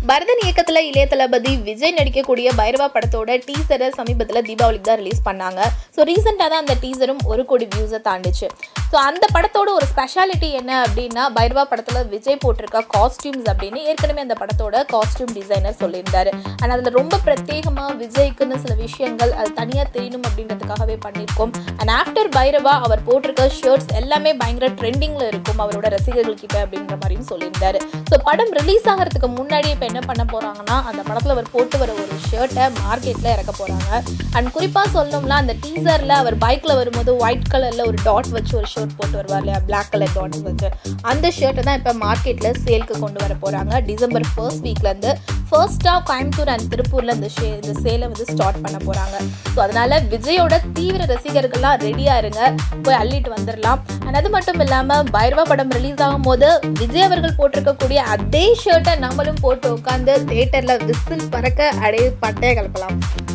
பரதன் இயக்கத்துல இளைய தளபதி விஜய் நடிக்கக்கூடிய பைரவா படத்தோட டீசரை சமீபத்துல தீபாவளிக்கு தான் ரிலீஸ் பண்ணாங்க ஸோ ரீசெண்டாக தான் அந்த டீசரும் ஒரு கோடி வியூஸை தாண்டுச்சு ஸோ அந்த படத்தோட ஒரு ஸ்பெஷாலிட்டி என்ன அப்படின்னா பைரவா படத்துல விஜய் போட்டிருக்க காஸ்டியூம்ஸ் அப்படின்னு ஏற்கனவே அந்த படத்தோட காஸ்டியூம் டிசைனர் சொல்லியிருந்தாரு அண்ட் அதில் ரொம்ப பிரத்யேகமா விஜய்க்குன்னு சில விஷயங்கள் அது தனியாக தெரியணும் அப்படின்றதுக்காகவே பண்ணியிருக்கோம் அண்ட் ஆஃப்டர் பைரவா அவர் போட்டிருக்க ஷர்ட்ஸ் எல்லாமே பயங்கர ட்ரெண்டிங்கில் இருக்கும் அவரோட ரசிகர்கள் கிட்ட அப்படின்ற மாதிரியும் சொல்லியிருந்தாரு ஸோ படம் ரிலீஸ் ஆகிறதுக்கு முன்னாடி இப்போ என்ன பண்ண போறாங்கன்னா அந்த படத்தில் அவர் போட்டு வர ஒரு ஷர்ட்டை மார்க்கெட்டில் இறக்க போறாங்க அண்ட் குறிப்பாக சொல்லணும்னா அந்த டீசரில் அவர் பைக்கில் வரும்போது ஒயிட் கலரில் ஒரு டாட் வச்சு ஒரு ஷர்ட் போட்டு வருவார் இல்லையா பிளாக் கலர் டாட் வச்சு அந்த ஷர்ட்டை தான் இப்போ மார்க்கெட்டில் சேலுக்கு கொண்டு வர போகிறாங்க டிசம்பர் ஃபர்ஸ்ட் வீக்லேருந்து ஃபர்ஸ்ட்டாக கோயம்புத்தூர் அண்ட் திருப்பூரில் இந்த ஷே இந்த சேலை வந்து ஸ்டார்ட் பண்ண போகிறாங்க ஸோ அதனால் விஜயோட தீவிர ரசிகர்கள்லாம் ரெடியாக இருங்க போய் அள்ளிட்டு வந்துடலாம் அண்ட் அது மட்டும் இல்லாமல் பைரவா படம் ரிலீஸ் ஆகும்போது விஜய் அவர்கள் போட்டிருக்கக்கூடிய அதே ஷர்ட்டை நம்மளும் போட்டு உட்காந்து தேட்டரில் விசில் பறக்க அடைய பட்டைய கலப்பலாம்